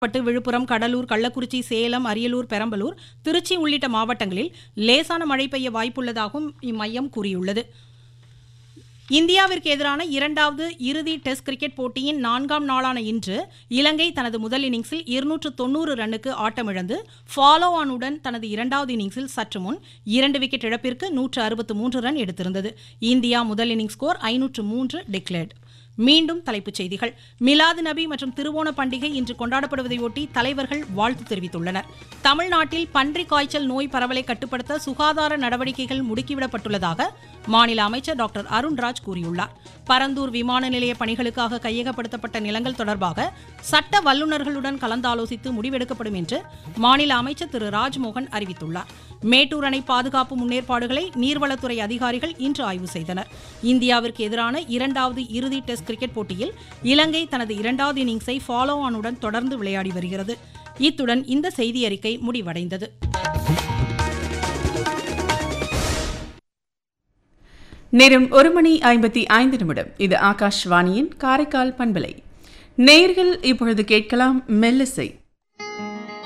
பட்டு விழுப்புரம் கடலூர் கள்ளக்குறிச்சி சேலம் அரியலூர் பெரம்பலூர் திருச்சி உள்ளிட்ட மாவட்டங்களில் லேசான மழை பெய்ய வாய்ப்புள்ளதாகவும் இம்மையம் கூறியுள்ளது இந்தியாவிற்கு எதிரான இரண்டாவது இறுதி டெஸ்ட் கிரிக்கெட் போட்டியின் நான்காம் நாளான இன்று இலங்கை தனது முதல் இன்னிங்ஸில் இருநூற்று தொன்னூறு ரன்னுக்கு ஆட்டமிழந்து ஃபாலோ ஆனுடன் தனது இரண்டாவது இன்னிங்ஸில் சற்று முன் இரண்டு விக்கெட் இழப்பிற்கு நூற்று அறுபத்து மூன்று ரன் எடுத்திருந்தது இந்தியா முதல் இன்னிங்ஸ் ஸ்கோர் ஐநூற்று மூன்று டிக்ளேர்டு மீண்டும் தலைப்புச் செய்திகள் மிலாது நபி மற்றும் திருவோண பண்டிகை இன்று கொண்டாடப்படுவதையொட்டி தலைவர்கள் வாழ்த்து தெரிவித்துள்ளனர் தமிழ்நாட்டில் பன்றி காய்ச்சல் நோய் பரவலை கட்டுப்படுத்த சுகாதார நடவடிக்கைகள் முடுக்கிவிடப்பட்டுள்ளதாக மாநில அமைச்சர் டாக்டர் அருண்ராஜ் கூறியுள்ளார் பரந்தூர் விமான நிலைய பணிகளுக்காக கையகப்படுத்தப்பட்ட நிலங்கள் தொடர்பாக சட்ட வல்லுநர்களுடன் கலந்தாலோசித்து முடிவெடுக்கப்படும் என்று மாநில அமைச்சர் திரு ராஜ்மோகன் அறிவித்துள்ளார் மேட்டூர் அணை பாதுகாப்பு முன்னேற்பாடுகளை நீர்வளத்துறை அதிகாரிகள் இன்று ஆய்வு செய்தனர் இந்தியாவிற்கு எதிரான இரண்டாவது இறுதி டெஸ்ட் கிரிக்கெட் போட்டியில் இலங்கை தனது இரண்டாவது இன்னிங்ஸை ஃபாலோ ஆனுடன் தொடர்ந்து விளையாடி வருகிறது இத்துடன் இந்த செய்தி அறிக்கை முடிவடைந்தது நேரம் ஒரு மணி ஐம்பத்தி ஐந்து நிமிடம் இது ஆகாஷ்வாணியின் காரைக்கால் பண்பலை நேர்கள் இப்பொழுது கேட்கலாம் மெல்லிசை